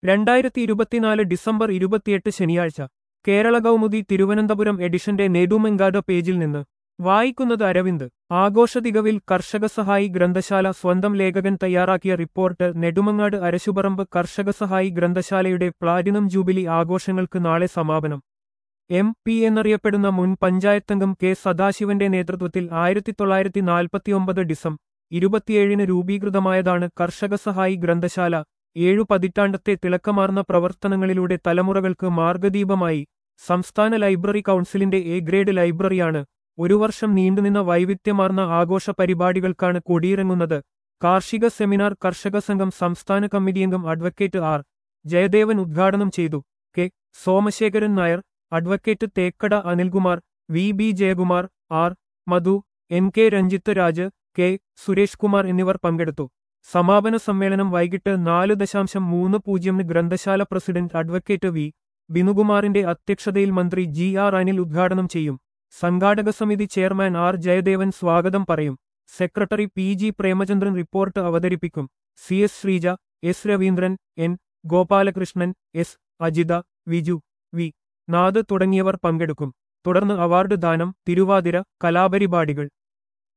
രണ്ടായിരത്തി ഇരുപത്തിനാല് ഡിസംബർ ഇരുപത്തിയെട്ട് ശനിയാഴ്ച കേരള കൗമുദി തിരുവനന്തപുരം എഡിഷന്റെ നെടുമെങ്കാട് പേജിൽ നിന്ന് വായിക്കുന്നത് അരവിന്ദ് ആഘോഷതികവിൽ കർഷക സഹായി ഗ്രന്ഥശാല സ്വന്തം ലേഖകൻ തയ്യാറാക്കിയ റിപ്പോർട്ട് നെടുമങ്ങാട് അരശുപറമ്പ് കർഷക സഹായി ഗ്രന്ഥശാലയുടെ പ്ലാറ്റിനം ജൂബിലി ആഘോഷങ്ങൾക്ക് നാളെ സമാപനം എം പി എന്നറിയപ്പെടുന്ന മുൻ പഞ്ചായത്തംഗം കെ സദാശിവന്റെ നേതൃത്വത്തിൽ ആയിരത്തി തൊള്ളായിരത്തി നാൽപ്പത്തിയൊമ്പത് ഡിസം ഇരുപത്തിയേഴിന് രൂപീകൃതമായതാണ് കർഷക സഹായി ഗ്രന്ഥശാല ഏഴു പതിറ്റാണ്ടത്തെ തിളക്കമാർന്ന പ്രവർത്തനങ്ങളിലൂടെ തലമുറകൾക്ക് മാർഗദീപമായി സംസ്ഥാന ലൈബ്രറി കൗൺസിലിന്റെ എ ഗ്രേഡ് ലൈബ്രറിയാണ് ഒരു വർഷം നീണ്ടുനിന്ന വൈവിധ്യമാർന്ന ആഘോഷ പരിപാടികൾക്കാണ് കൊടിയിറങ്ങുന്നത് കാർഷിക സെമിനാർ കർഷക സംഘം സംസ്ഥാന കമ്മിറ്റിയംഗം അഡ്വക്കേറ്റ് ആർ ജയദേവൻ ഉദ്ഘാടനം ചെയ്തു K Somasekharan Nair advocate Thekkada Anilkumar V B Jayakumar R Madhu N K Ranjith Raj K Suresh Kumar എന്നിവർ പങ്കെടുത്തു സമാപന സമ്മേളനം വൈകിട്ട് നാല് ദശാംശം മൂന്ന് പൂജ്യമിന് ഗ്രന്ഥശാല പ്രസിഡന്റ് അഡ്വക്കേറ്റ് വി ബിനുകുമാറിന്റെ അധ്യക്ഷതയിൽ മന്ത്രി ജി ആർ അനിൽ ഉദ്ഘാടനം ചെയ്യും സംഘാടക സമിതി ചെയർമാൻ ആർ ജയദേവൻ സ്വാഗതം പറയും secretary P G Premachandran report അവതരിപ്പിക്കും C S Sreeja S Raveendran N Gopalakrishnan S Ajitha Viju V Nad തുടങ്ങിയവർ പങ്കെടുക്കും തുടർന്ന് അവാർഡ് ദാനം തിരുവാതിര കലാപരിപാടികൾ